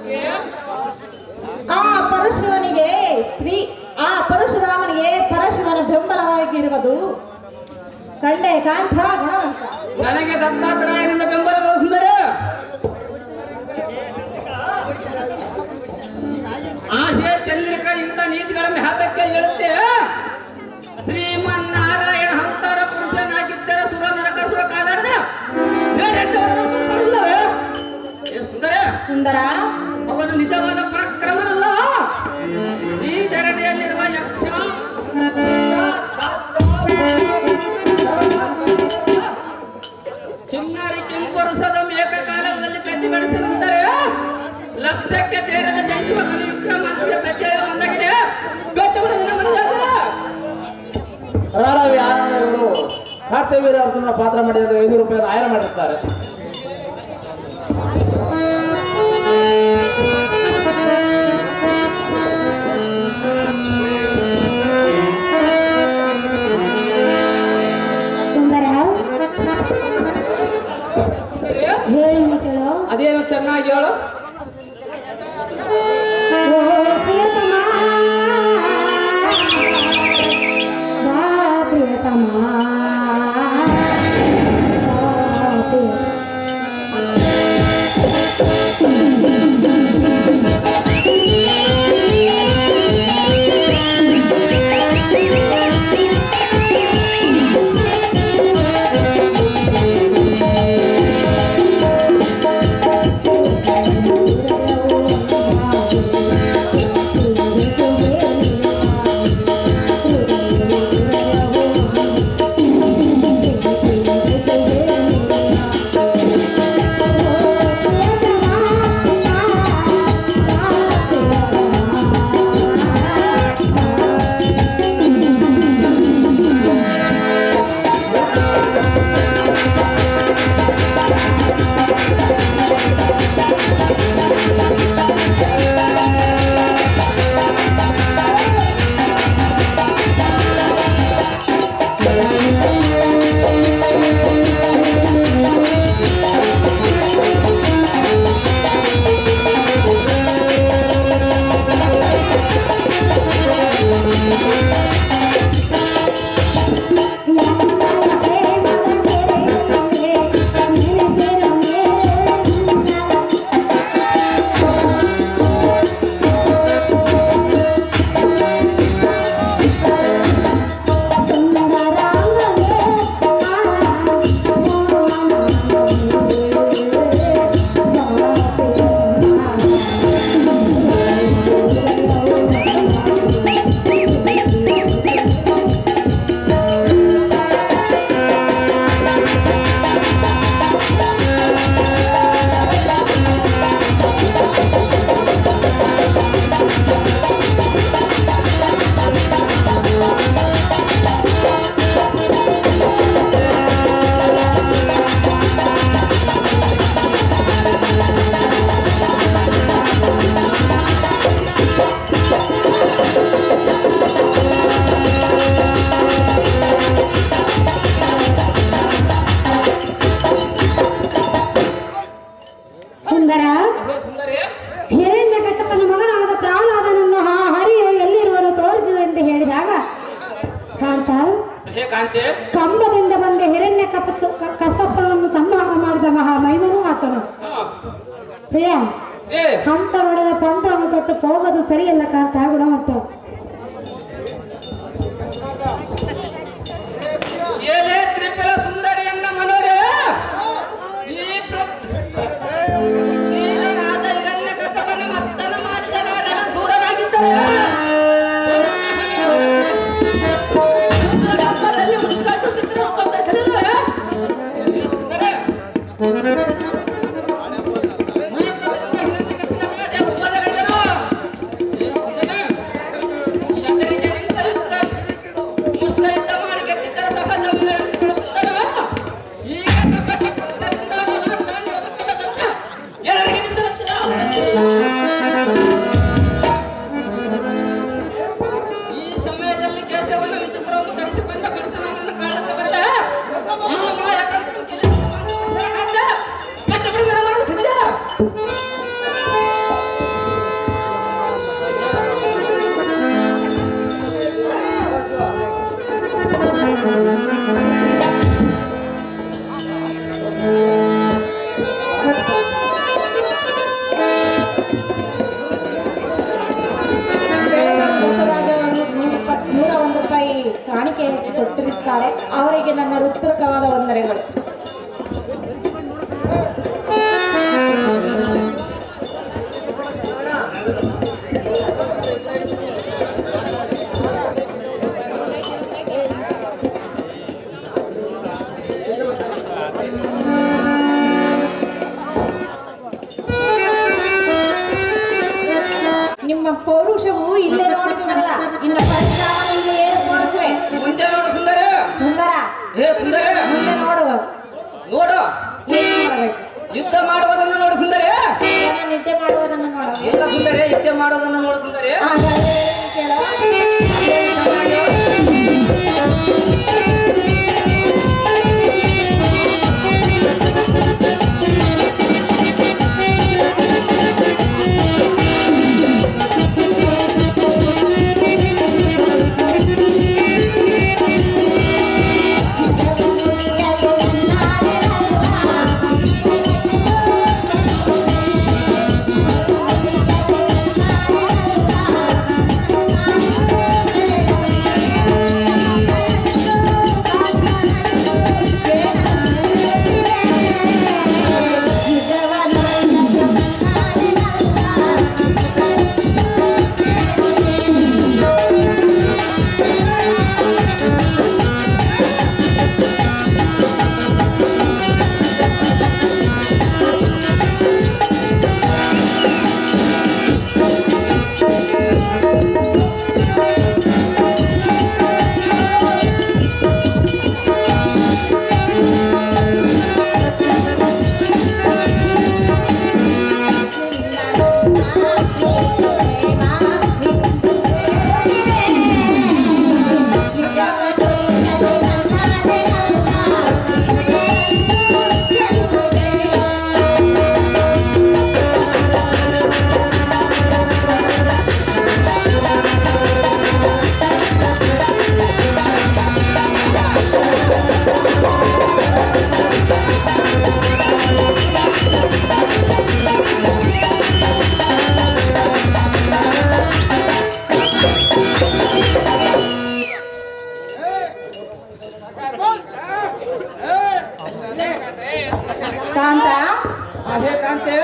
ಆ ಪರಶಿವನಿಗೆ ಸ್ತ್ರೀ ಆ ಪರಶುರಾಮನಿಗೆ ಪರಶಿವನ ಬೆಂಬಲವಾಗಿರುವುದು ಕಂಡೆ ಕಾಂತ ಗುಣವಂತ ನನಗೆ ದತ್ತಾತ್ರೇಯನಿಂದ ಬೆಂಬಲ ಸುಂದರ ಆಶೆ ಚಂದ್ರಿಕಾ ಇಂಥ ನೀತಿಗಳ ಹಾತಕ್ಕೆ ಹೇಳುತ್ತೆ ಶ್ರೀಮನ್ನಾರಾಯಣ ಅವತಾರ ಪುರುಷನಾಗಿದ್ದರೆ ಸುರ ನರಕ ಸುರ ಕಾದಾಡದ ಸುಂದರ ಸುಂದರ ಅವನು ನಿಜವಾದ ಪರಾಕ್ರಮನಲ್ಲ ಈ ಧರಣಿಯಲ್ಲಿರುವ ಯಕ್ಷ ಚಿನ್ನಾರಿ ಕೆಂಪುರುಸದ ಏಕಕಾಲದಲ್ಲಿ ಪ್ರತಿಭಟಿಸಲೆಂದರೆ ಲಕ್ಷಕ್ಕೆ ತೇರದ ಜಯಿಸುವ ಕಲಿ ವಿಕ್ರಮಾದಿತ್ಯ ಪ್ರತ್ಯಯ ಬಂದಾಗಿದೆ ಬೆಟ್ಟಗುಡದ ಮನಸ್ಸಾಗುವ. ರಾರಾವಿ ಆನಂದವರು ಕರ್ತವ್ಯ ಅರ್ಜುನ ಪಾತ್ರ ಮಾಡಿದರೆ ಐನೂರು ರೂಪಾಯಿ ಆಯ್ಕೆ ಮಾಡಿರ್ತಾರೆ ಸುಂದರ ಸರಿ? ಹೇಳಿ ಮಕ್ಕಳು ಅದೇನು ಚೆನ್ನಾಗಿ ಹೇಳು ಓ ಪ್ರಿಯತಮ ವಾ ಪ್ರಿಯತಮ ವಾ ಪ್ರಿಯ- ಸುಂದರ ಸುಂದರಿ ಹಿರಣ್ಯ ಕಸಪನ ಮಗನಾದ ಪ್ರಹ್ಲಾದನನ್ನು ಆ ಹರಿಯು ಎಲ್ಲಿರುವನು ತೋರಿಸು ಎಂದು ಹೇಳಿದಾಗ ಕಾಂತ ಹೇ ಕಾಂತಿ ಕಂಬದಿಂದ ಬಂದ ಹಿರಣ್ಯ ಕಪಸ ಕ- ಕಸಪನನ್ನು ಸಂಹಾರ ಮಾಡಿದ ಮಹಾ ಮೈಮನು ಆತನು ಪ್ರಿಯ ಏ ಹಂತ ಹೊಡೆದ ಪಂಥವನ್ನು ತೊಟ್ಟು ಹೋಗೋದು ಸರಿಯಲ್ಲ ಕಾಂತ ಗುಣವಂತ ಏಲೇ ತ್ರಿಪುರ ಸುಂದರಿಯನ್ನ ಮನೋರೆ ಈ ಪ್ರತ್- ನೀಲನಾದ ಹಿರಣ್ಯ ಕಸಬನ ಮರ್ತನ ಮಾಡಿದ ನಾರನ ದೂರವಾಗಿದ್ದರೆ ಹಬ್ಬದಲ್ಲಿ ಉತ್ಸಾಹಿಸುತ್ತಿದ್ದರು ಒಬ್ಬ ಹೆಸರಿಲ್ಲವೇ? ಈ ಸುಂದರ ಮೈಸೂರಿನಿಂದ ಹಿರಣ್ಯ ಕಸಬನ ದೇವಸ್ಥಾನಗಳಿದ್ದವು. ಈ ಸುಂದರ ಎದುರಿಗೆ ನಿಂತ ಯುದ್ಧ ಮುಷ್ಕರ ಯುದ್ಧ ಮಾಡಿ ಗೆದ್ದಿದ್ದರೆ ಸಹಜ ವಿನಯಿಸಿಕೊಳ್ಳುತ್ತಿದ್ದರು ಬರುತ್ತಾರೆ ಅವರಿಗೆ ನನ್ನ ಹೃತ್ಪೂರ್ವಕವಾದ ವಂದನೆಗಳು ನಿಮ್ಮ ಪೌರುಷವು ಇಲ್ಲೇ ನೋಡಿದವಲ್ಲ ಇನ್ನು ಪರಿಶ್ರಮ ಇಲ್ಲಿ ಏನು ತೋರಿಸುವೆ ಮುಂದೆ ನೋಡು ಸುಂದರ ಸುಂದರ ಏ ಸುಂದರ ಮುಂದೆ ನೋಡುವ ನೋಡು ಏನು ನೋಡಬೇಕು ಯುದ್ಧ ಮಾಡುವುದನ್ನು ನೋಡು ಸುಂದರಿ ಜನ ನಿದ್ದೆ ಮಾಡುವುದನ್ನು ನೋಡಬೇಕು ಇಲ್ಲ ಸುಂದರಿ ಯುದ್ಧ ಮಾಡುವುದನ್ನು ನೋಡು ಸುಂದರಿ ಹಾಗಾದ್ರೆ ಏನು ಕೇಳುವ ಕಾಂತ ಅದೇ ಕಾಂತೆ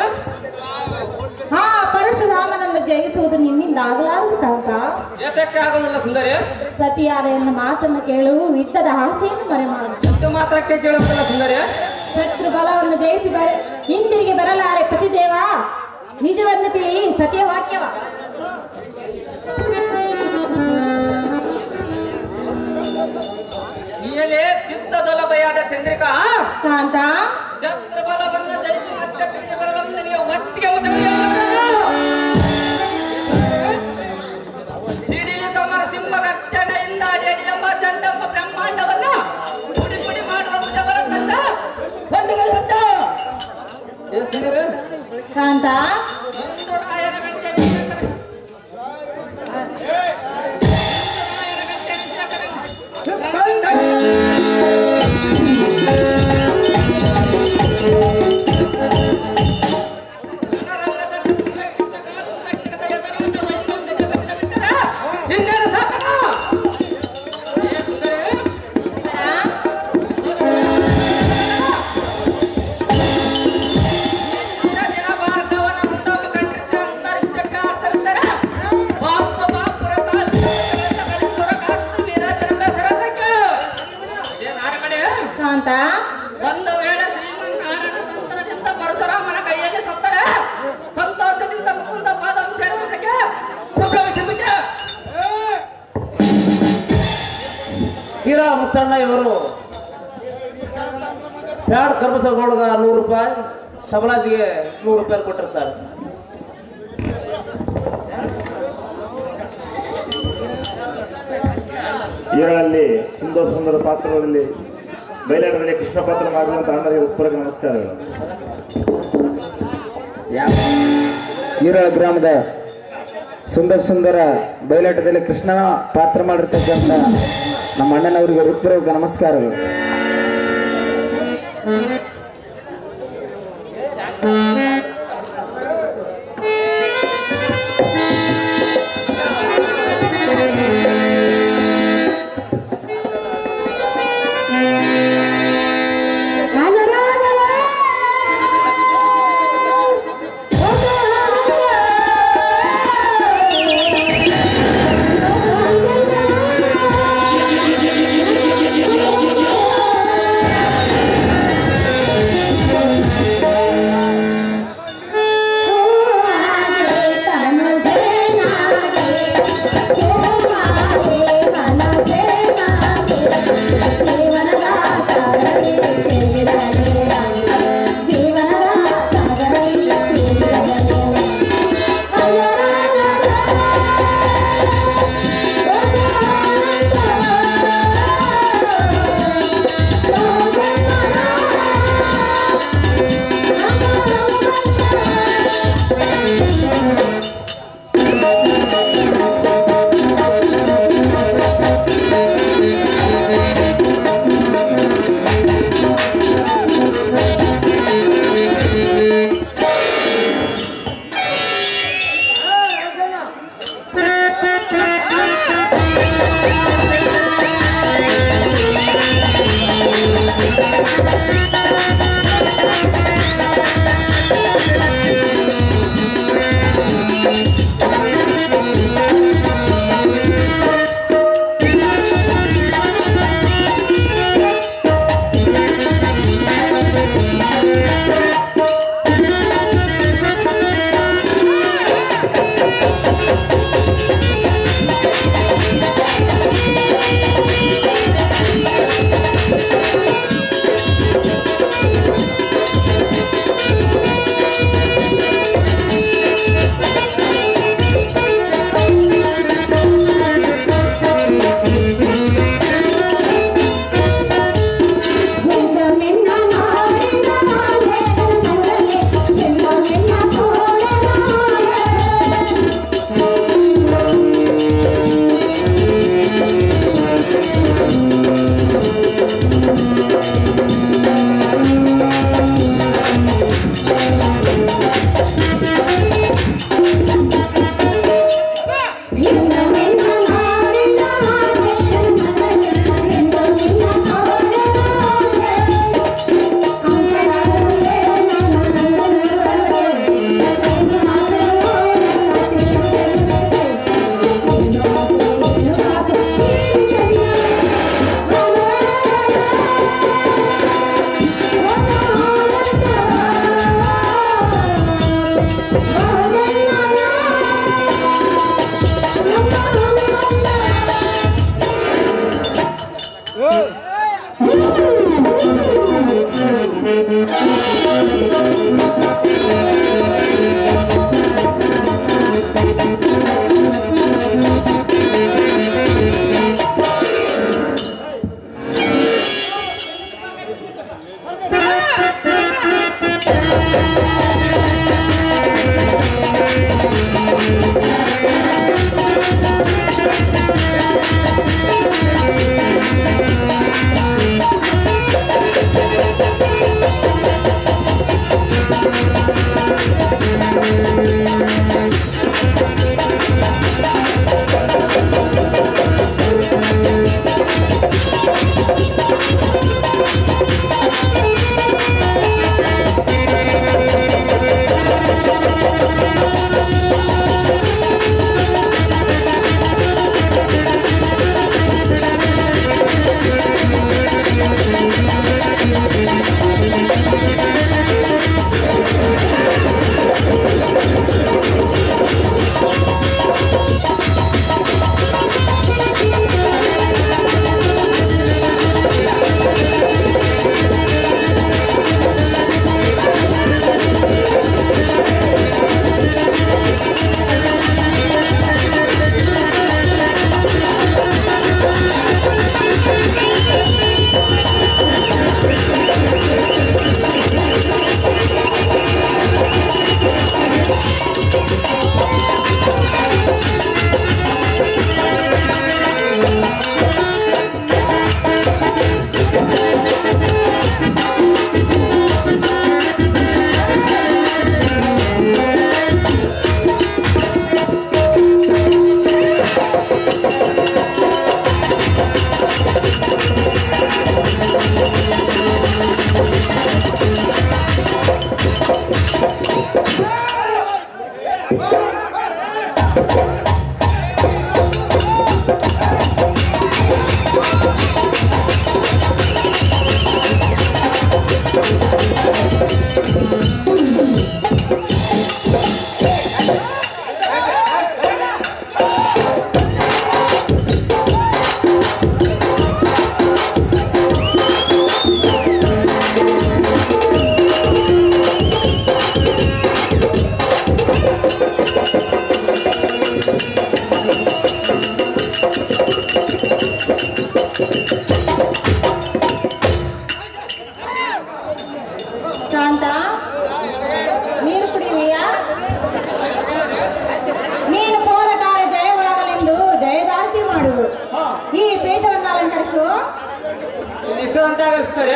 ಹಾ ಪರಶುರಾಮನನ್ನು ಜಯಿಸುವುದು ನಿನ್ನಿಂದ ಆಗಲಾರದು ಕಾಂತ ಏತಕ್ಕೆ ಆಗೋದಿಲ್ಲ ಸುಂದರಿ ಸತಿಯಾದ ಎನ್ನ ಮಾತನ್ನು ಕೇಳು ಯುದ್ಧದ ಆಸೆಯನ್ನು ಮರೆ ಮಾಡು ಎಷ್ಟು ಮಾತ್ರಕ್ಕೆ ಕೇಳುವುದಿಲ್ಲ ಸುಂದರಿ ಶತ್ರು ಬಲವನ್ನು ಜಯಿಸಿ ಬರ ಹಿಂತಿರುಗಿ ಬರಲಾರೆ ಪತಿದೇವ ನಿಜವನ್ನು ತಿಳಿ ಸತ್ಯ ವಾಕ್ಯವ ಈಯಲೇ ಚಿತ್ತದೊಲಭೆಯಾದ ಚಂದ್ರಿಕಾ ಕಾಂತ ಶತ್ರು ಬಲವನ್ನು ಜಯಿಸಿ ಮತ್ತೆ ತಿರುಗಿ ಬರಲೆಂದು ನೀವು ಒಟ್ಟಿಗೆ ಮುಗಿಸಿಕೊಳ್ಳಬೇಕು. ಸಿಡಿಲು ಸಮರ ಸಿಂಹ ಗರ್ಜನೆಯಿಂದ ಅಡಿ ಅಡಿಯೆಂಬ ಚಂಡಮ್ಮ ಬ್ರಹ್ಮಾಂಡವನ್ನ ಪುಡಿ ಪುಡಿ ಮಾಡುವ ಭುಜಬಲ ತಂದ ಹೊಂದಿಕೊಳ್ಳುತ್ತ. ಏ ಸುಂದರಿ, ಕಾಂತ ಒಂದು ರಾಯರ ಗಂಟೆ ನಿಂತಿದ್ದಾರೆ. ಒಂದು ರಾಯರ ಗಂಟೆ ನಿಂತಿದ್ದಾರೆ. ರಣರಂಗದಲ್ಲಿ ಕುಂಭಕ್ಕಿಂತ ಕಾಲು ತಕ್ಕಿದ ಎದರಮದ ವೈಮನಸ್ಸಿಗೆ ಬೆಳೆದ ಬಿಟ್ಟರೆ ಇನ್ನೇನು ಸಾಧನ? ಏ ಸುಂದರಿ, ಇಂಥ ದಿನ ಭಾರತವನ್ನು ಮುಂದೊಮ್ಮೆ ಖಂಡಿಸಿ ಅಂತರಿಕ್ಷಕ್ಕೆ ಆರಿಸಿರ್ತಾರೆ. ಪಾಪ ಪಾಪುರ ಸಾವಿರಗಳನ್ನು ಗಳಿಸುವರ ಕಾತ್ತು ವೀರಾಜನಂಬ ಸರತಕ್ಕೆ. ಏ ನಾರಮಣಿ, ಕಾಂತ ಒಂದು ವೇಳೆ ಶ್ರೀಮನ್ನಾರಾಯಣ ತಂತ್ರದಿಂದ ಪರಶುರಾಮನ ಕೈಯಲ್ಲಿ ಸತ್ತರೆ ಸಂತೋಷದಿಂದ ಮುಕುಂದ ಪಾದಂ ಸೇರಿಸಕ್ಕೆ ಸಂಭ್ರಮಿಸಬೇಕು ಹೀರಾ ಮುತ್ತಣ್ಣ ಇವರು ಪ್ಯಾಡ್ ಕರ್ಮಸಗೌಡಗ ನೂರು ರೂಪಾಯಿ ಸಬಲಾಜಿಗೆ ನೂರು ರೂಪಾಯಿ ಕೊಟ್ಟಿರ್ತಾರೆ ಇವರಲ್ಲಿ ಸುಂದರ ಸುಂದರ ಪಾತ್ರಗಳಲ್ಲಿ ಬಯಲಾಟದಲ್ಲಿ ಕೃಷ್ಣ ಪಾತ್ರ ಮಾಡುವಂತ ಅಣ್ಣರಿಗೆ ಉತ್ಪೂರ್ವಕ ನಮಸ್ಕಾರಗಳು ಈರೋಳ ಗ್ರಾಮದ ಸುಂದರ ಸುಂದರ ಬಯಲಾಟದಲ್ಲಿ ಕೃಷ್ಣನ ಪಾತ್ರ ಮಾಡಿರ್ತಕ್ಕಂಥ ನಮ್ಮ ಅಣ್ಣನವರಿಗೆ ಹೃತ್ಪೂರ್ವಕ ನಮಸ್ಕಾರಗಳು ಶಾಂತ ನೀರು ಕುಡಿಯುವಿಯಾ ನೀನು ಹೋದ ಕಾಲ ಜಯವಾಗಲೆಂದು ಜಯದಾರ್ತಿ ಮಾಡು ಈ ಪೀಠವನ್ನು ಅಲಂಕರಿಸು ಎಷ್ಟು ಅಂತ ಆಗಿಸ್ತಾರೆ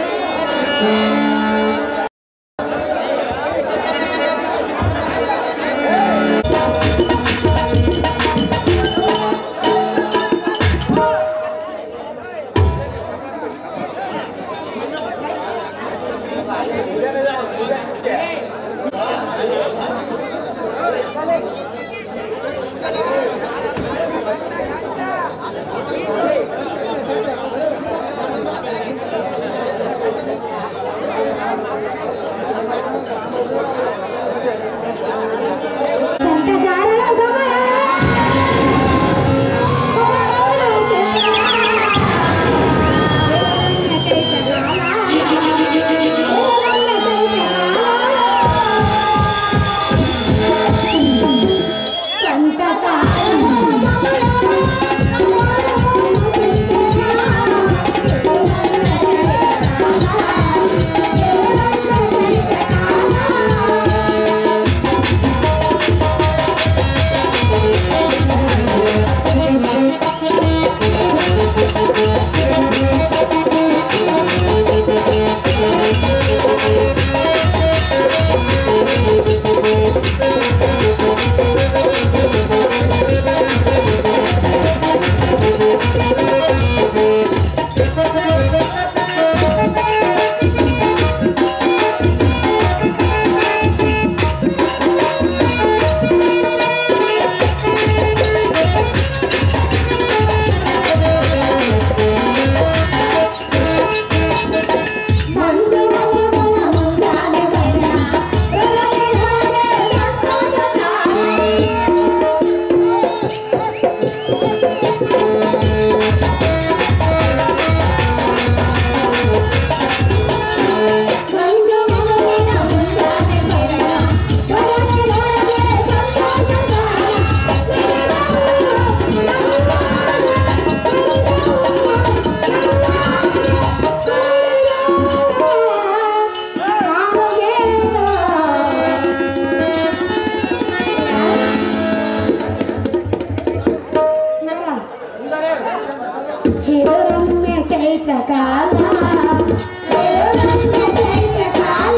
ಸಂತ ಸಾರಳ ಸಮಯ ಹಿರಮ್ಯ ಚೈತ ಕಾಲ ಹಿರಮ್ಯ ಚೈತ ಕಾಲ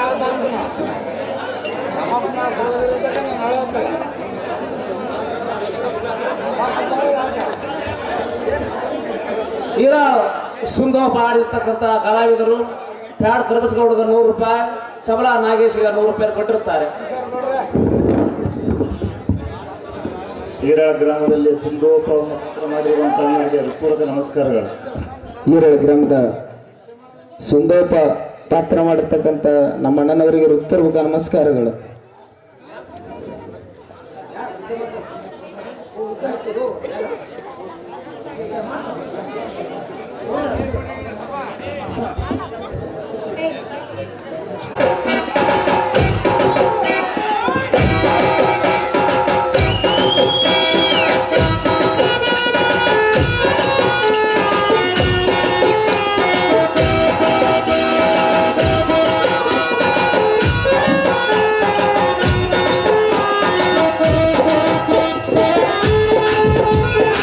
ಈಗ ಸುಂದರ ಮಾಡಿರ್ತಕ್ಕಂಥ ಕಲಾವಿದರು ಪ್ಯಾಡ್ ಕರ್ಬಸ್ಗೌಡಗ ನೂರು ರೂಪಾಯಿ ತಬಲಾ ನಾಗೇಶ್ಗೆ ನೂರು ರೂಪಾಯಿ ಕೊಟ್ಟಿರ್ತಾರೆ ಈರಾಳ ಗ್ರಾಮದಲ್ಲಿ ಸಿಂಧೋಪಮಾತ್ರ ಮಾಡಿರುವಂತಹ ಅಣ್ಣನಿಗೆ ಹೃತ್ಪೂರ್ವಕ ನಮಸ್ಕಾರಗಳು ಈರಳ ಗ್ರಾಮದ ಸುಂದೋಪ ಪಾತ್ರ ಮಾಡಿರ್ತಕ್ಕಂಥ ನಮ್ಮ ಅಣ್ಣನವರಿಗೆ ಹೃತ್ಪೂರ್ವಕ ನಮಸ್ಕಾರಗಳು ಿ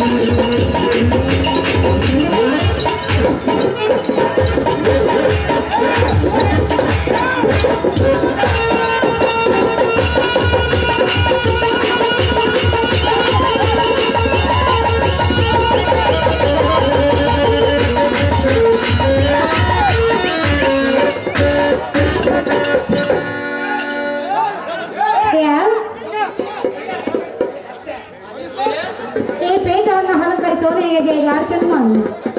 ಯಾ? ಈ ಪೀಠವನ್ನು ಅಲಂಕರಿಸುವನು ಹೇಗೆ ಯಾರ್ಕನ್ನು ಮಾಡು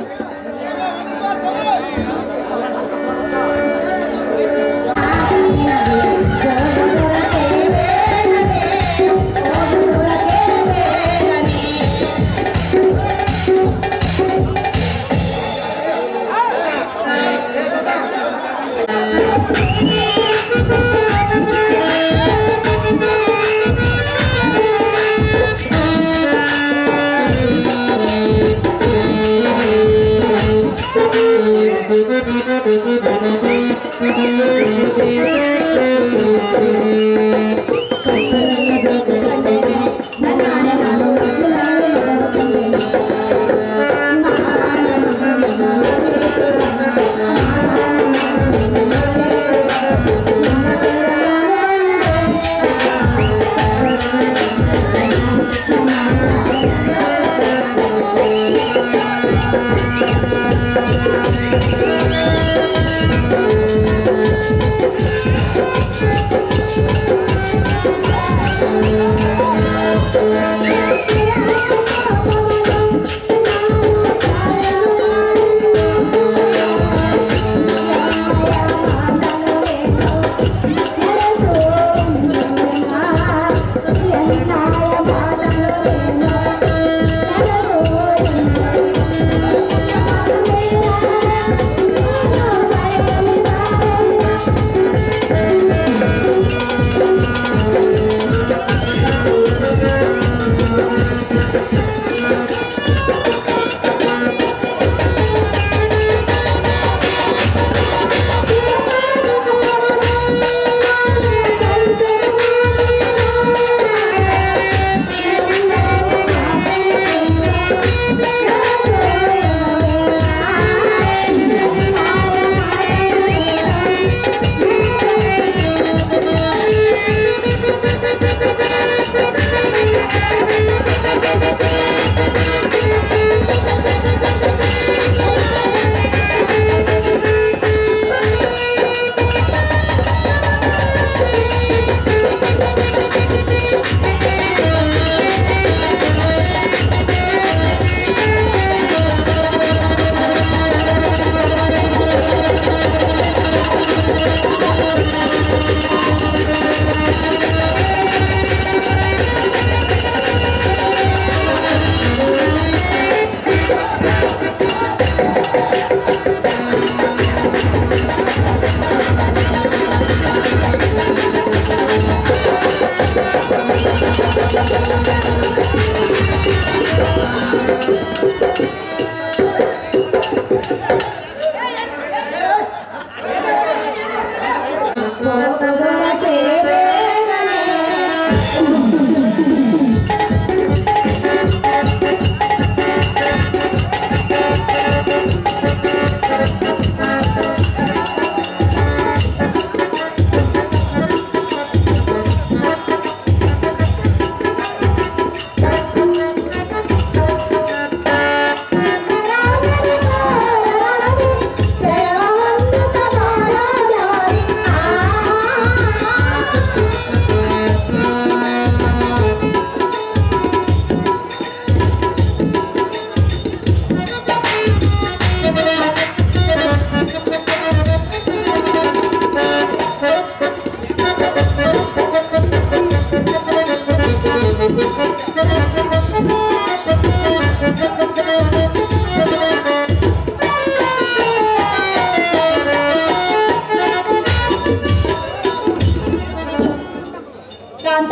ಕಾಂತ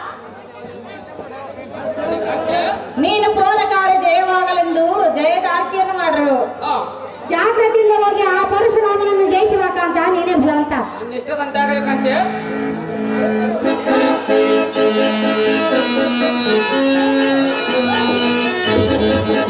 ನೀನು ಪೋದಕಾರ ಜಯವಾಗಲೆಂದು ಜಯದಾರ್ತಿಯನ್ನು ಮಾಡ್ರು ಜಾಗ್ರತೆಯಿಂದ ಹೋಗಿ ಆ ಪರಶುರಾಮನನ್ನು ಜಯಿಸುವಾಕಂತ ನೀನೇ ಬಲವಂತ ನಿಷ್ಠದಂತಾಗಲಿ ಕಾಂತೆ ಆ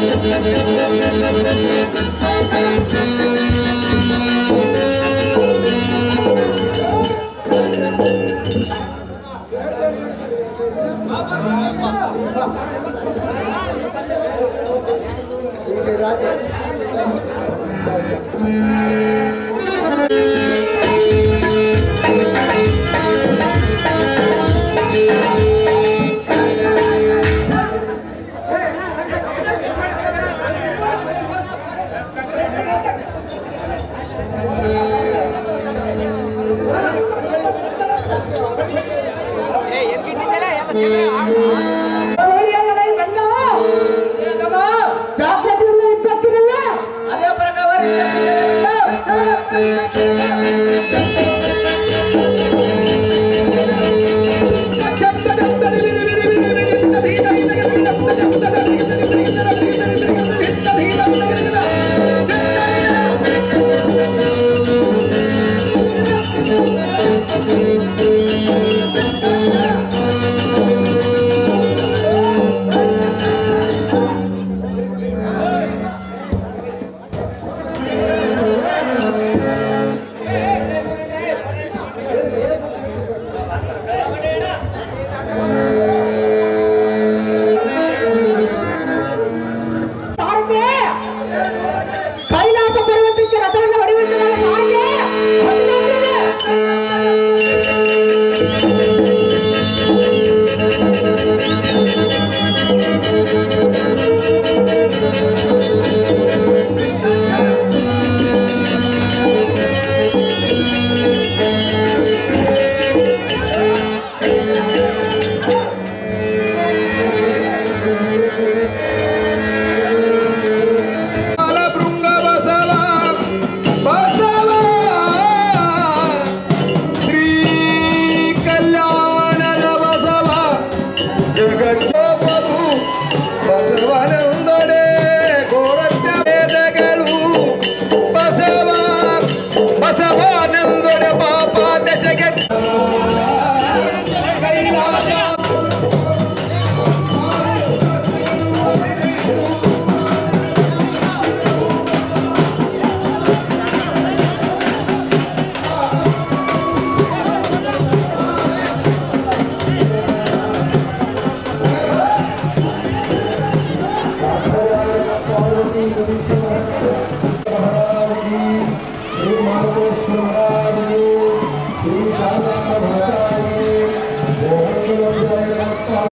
ಜಾಗ್ರತೆಯಿಂದ ಇದ್ದಕ್ಕಿರಲ್ಲ ಅದೇ ಪ್ರಕಾರ ಸಾರಥಿ ಕೈಲಾಸ ಪರ್ವತಕ್ಕೆ ರಥವನ್ನು ಹೊಡೆಯುವಂತಹ ಸಾರಥಿ ಹದಿನೆಂಟರಿಗೆ. ಬಾಲಭೃಂಗ ಬಸವ ಬಸವ ಶ್ರೀ ಕಲ್ಯಾಣದ ಬಸವ ಜಗತ್ತೋಪದು ಬಸವನೊಂದೊಡೆ ಗೋರತ್ಯ ವೇದಗಳು ಬಸವ ಬಸವನೊಂದೊಡೆ ಪಾಪ ದಶಗೆ ಿ